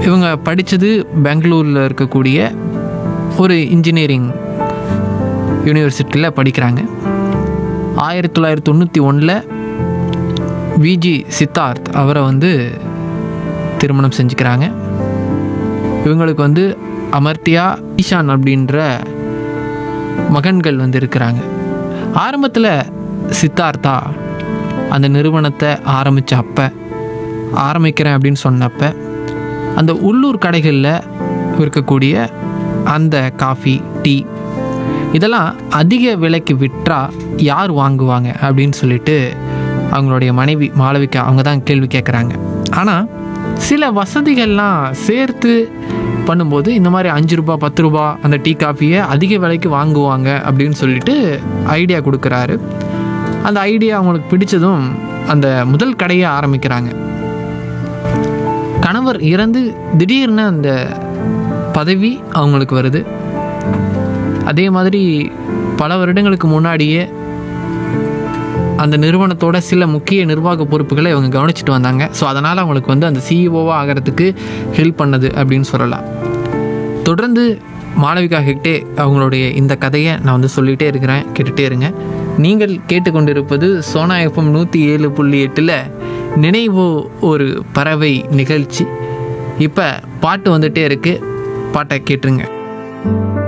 இவங்க படித்தது பெங்களூரில் இருக்கக்கூடிய ஒரு இன்ஜினியரிங் யூனிவர்சிட்டியில் படிக்கிறாங்க ஆயிரத்தி தொள்ளாயிரத்தி தொண்ணூற்றி ஒன்றில் விஜி சித்தார்த் அவரை வந்து திருமணம் செஞ்சுக்கிறாங்க இவங்களுக்கு வந்து அமர்த்தியா ஈஷான் அப்படின்ற மகன்கள் வந்து இருக்கிறாங்க ஆரம்பத்தில் சித்தார்த்தா அந்த நிறுவனத்தை ஆரம்பித்த அப்போ ஆரம்பிக்கிறேன் அப்படின்னு சொன்னப்ப அந்த உள்ளூர் கடைகளில் இருக்கக்கூடிய அந்த காஃபி டீ இதெல்லாம் அதிக விலைக்கு விற்றா யார் வாங்குவாங்க அப்படின்னு சொல்லிட்டு அவங்களுடைய மனைவி மாளவிகா அவங்க தான் கேள்வி கேட்குறாங்க ஆனால் சில வசதிகள்லாம் சேர்த்து பண்ணும்போது இந்த மாதிரி அஞ்சு ரூபா பத்து ரூபா அந்த டீ காஃபியை அதிக விலைக்கு வாங்குவாங்க அப்படின்னு சொல்லிட்டு ஐடியா கொடுக்குறாரு அந்த ஐடியா அவங்களுக்கு பிடிச்சதும் அந்த முதல் கடையை ஆரம்பிக்கிறாங்க கணவர் இறந்து திடீர்னு அந்த பதவி அவங்களுக்கு வருது அதே மாதிரி பல வருடங்களுக்கு முன்னாடியே அந்த நிறுவனத்தோட சில முக்கிய நிர்வாக பொறுப்புகளை இவங்க கவனிச்சிட்டு வந்தாங்க ஸோ அதனால் அவங்களுக்கு வந்து அந்த சிஇஓவாக ஆகிறதுக்கு ஹெல்ப் பண்ணது அப்படின்னு சொல்லலாம் தொடர்ந்து மாளவிகா ஹெக்டே அவங்களுடைய இந்த கதையை நான் வந்து சொல்லிகிட்டே இருக்கிறேன் கேட்டுகிட்டே இருங்க நீங்கள் கேட்டுக்கொண்டிருப்பது சோனா எஃப்எம் நூற்றி ஏழு புள்ளி எட்டில் நினைவோ ஒரு பறவை நிகழ்ச்சி இப்போ பாட்டு வந்துட்டே இருக்குது பாட்டை கேட்டுருங்க